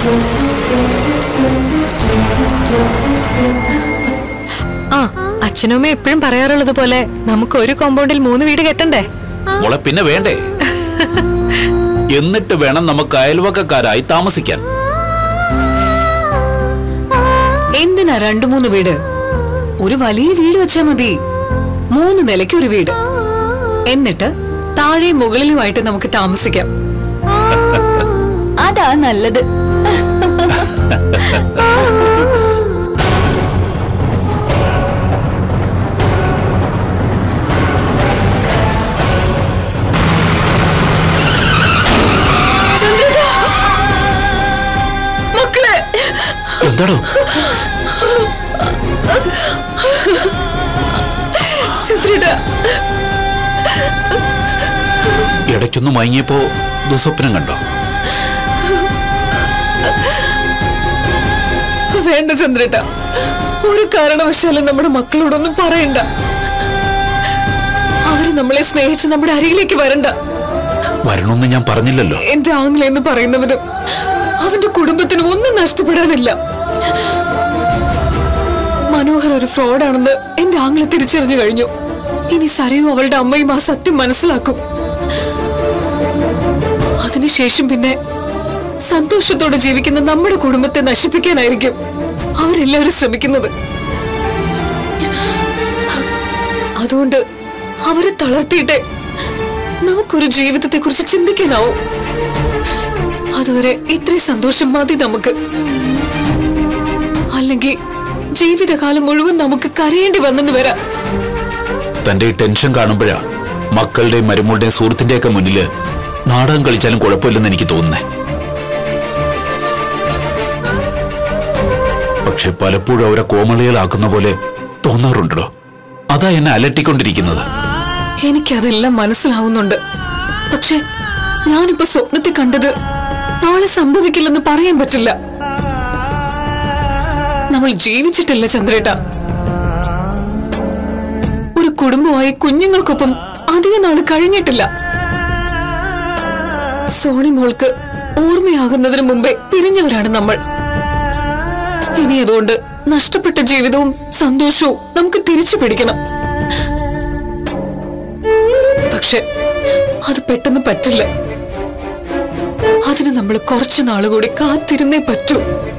ആ അച്ഛനും അമ്മയും എപ്പോഴും പറയാറുള്ളത് പോലെ നമുക്ക് ഒരു കോമ്പൗണ്ടിൽ മൂന്ന് വീട് കെട്ടണ്ടേ മോളെ പിന്നെ വേണ്ടേ എന്നിട്ട് വേണം നമുക്ക് അയൽവക്കക്കാരായി താമസിക്കാൻ എന്തിനാ രണ്ടു മൂന്ന് വീട് ഒരു വലിയ വീട് വെച്ചാ മതി മൂന്ന് നിലയ്ക്ക് ഒരു വീട് എന്നിട്ട് താഴെ മുകളിലുമായിട്ട് നമുക്ക് താമസിക്കാം അതാ നല്ലത് ചന്ദ്രേട്ടാ! മക്കളെ എന്താടോ ചന്ദ്രേട്ടാ ഇടയ്ക്കൊന്ന് മയങ്ങിയപ്പോ ദുസ്വപ്നം കണ്ടോ വേണ്ട ചന്ദ്രേട്ട ഒരു കാരണവശാലും നമ്മുടെ മക്കളോടൊന്നും പറയണ്ട അവര് നമ്മളെ സ്നേഹിച്ച് നമ്മുടെ അരികിലേക്ക് വരണ്ട വരണമെന്ന് ഞാൻ പറഞ്ഞില്ലല്ലോ എന്റെ ആംഗ്ല എന്ന് പറയുന്നവനും അവന്റെ കുടുംബത്തിനും ഒന്നും നഷ്ടപ്പെടാനില്ല മനോഹർ ഒരു ഫ്രോഡാണെന്ന് എന്റെ ആംഗ്ല തിരിച്ചറിഞ്ഞു കഴിഞ്ഞു ഇനി സരയും അവളുടെ അമ്മയും ആ സത്യം മനസ്സിലാക്കും അതിനുശേഷം പിന്നെ സന്തോഷത്തോടെ ജീവിക്കുന്ന നമ്മുടെ കുടുംബത്തെ നശിപ്പിക്കാനായിരിക്കും അവരെല്ലാവരും ശ്രമിക്കുന്നത് അതുകൊണ്ട് അവരെ തളർത്തിയിട്ടേ നമുക്കൊരു ജീവിതത്തെ കുറിച്ച് ചിന്തിക്കാനാവും അതുവരെ ഇത്രയും സന്തോഷം മതി നമുക്ക് അല്ലെങ്കിൽ ജീവിതകാലം മുഴുവൻ നമുക്ക് കരയേണ്ടി വന്നെന്ന് വരാം തന്റെ ഈ ടെൻഷൻ കാണുമ്പോഴാ മക്കളുടെയും മരുമകളുടെയും സുഹൃത്തിന്റെയൊക്കെ മുന്നില് നാടകം കളിച്ചാലും കുഴപ്പമില്ലെന്ന് എനിക്ക് തോന്നുന്നേ പക്ഷെ പലപ്പോഴും അവരെ കോമളികളാക്കുന്ന പോലെ തോന്നാറുണ്ടോ അതാ എന്നെ അലട്ടിക്കൊണ്ടിരിക്കുന്നത് എനിക്കതെല്ലാം മനസ്സിലാവുന്നുണ്ട് പക്ഷെ ഞാനിപ്പോ സ്വപ്നത്തിൽ കണ്ടത് നാളെ സംഭവിക്കില്ലെന്ന് പറയാൻ പറ്റില്ല നമ്മൾ ജീവിച്ചിട്ടില്ല ചന്ദ്രേട്ട ഒരു കുടുംബമായി കുഞ്ഞുങ്ങൾക്കൊപ്പം അധിക നാള് കഴിഞ്ഞിട്ടില്ല സോണി മോൾക്ക് ഓർമ്മയാകുന്നതിന് മുമ്പേ പിരിഞ്ഞവരാണ് നമ്മൾ ഇനി അതുകൊണ്ട് നഷ്ടപ്പെട്ട ജീവിതവും സന്തോഷവും നമുക്ക് തിരിച്ചു പിടിക്കണം പക്ഷെ അത് പെട്ടെന്ന് പറ്റില്ല അതിന് നമ്മൾ കുറച്ചു നാളുകൂടി കാത്തിരുന്നേ പറ്റൂ